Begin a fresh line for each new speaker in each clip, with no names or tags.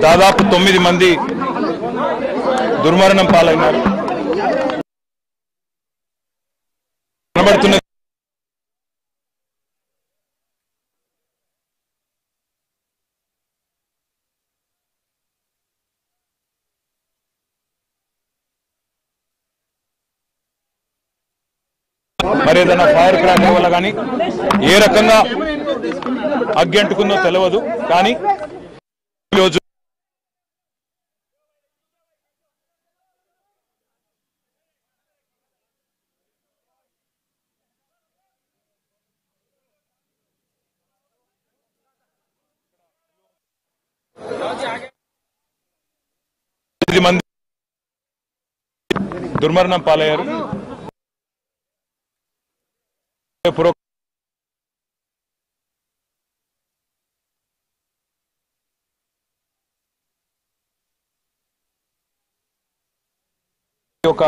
దాదాపు తొమ్మిది మంది దుర్మరణం పాలైనారు కనబడుతున్న మరి ఏదైనా ఫైర్ క్రాకర్ వల్ల కానీ ఏ రకంగా అగ్గి అంటుకుందో తెలియదు కానీ ఈరోజు తొమ్మిది మంది దుర్మరణం పాలయ్యారు పురో ఒక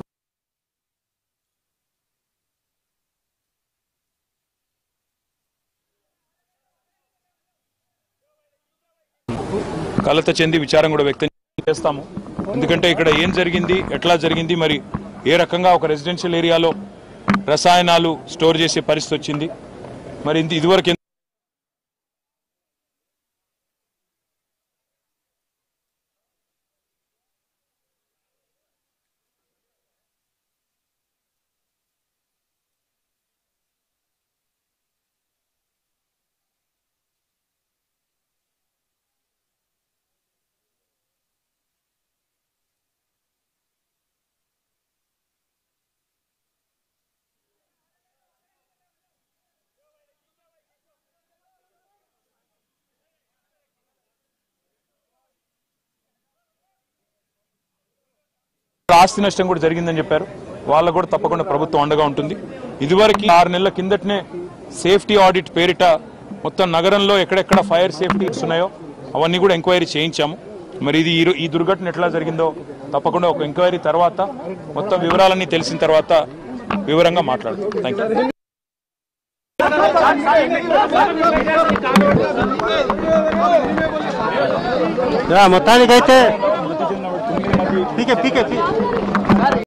కలత చెంది విచారం కూడా వ్యక్తం చేస్తాము ఎందుకంటే ఇక్కడ ఏం జరిగింది ఎట్లా జరిగింది మరి ఏ రకంగా ఒక రెసిడెన్షియల్ ఏరియాలో రసాయనాలు స్టోర్ చేసే పరిస్థితి వచ్చింది మరి ఇంత- ఇదివరకు ఎంత- ఆస్తి నష్టం కూడా జరిగిందని చెప్పారు వాళ్ళకు కూడా తప్పకుండా ప్రభుత్వం అండగా ఉంటుంది ఇదివరకు ఆరు నెలల కిందటనే సేఫ్టీ ఆడిట్ పేరిట మొత్తం నగరంలో ఎక్కడెక్కడ ఫైర్ సేఫ్టీస్ ఉన్నాయో అవన్నీ కూడా ఎంక్వైరీ చేయించాము మరి ఇది ఈ రో- ఈ దుర్ఘటన ఎట్లా జరిగిందో తప్పకుండా ఒక ఎంక్వైరీ తర్వాత మొత్తం వివరాలన్నీ తెలిసిన తర్వాత వివరంగా మాట్లాడతాం థ్యాంక్ యూ
మొత్తానికైతే పీకే పీకే పీకే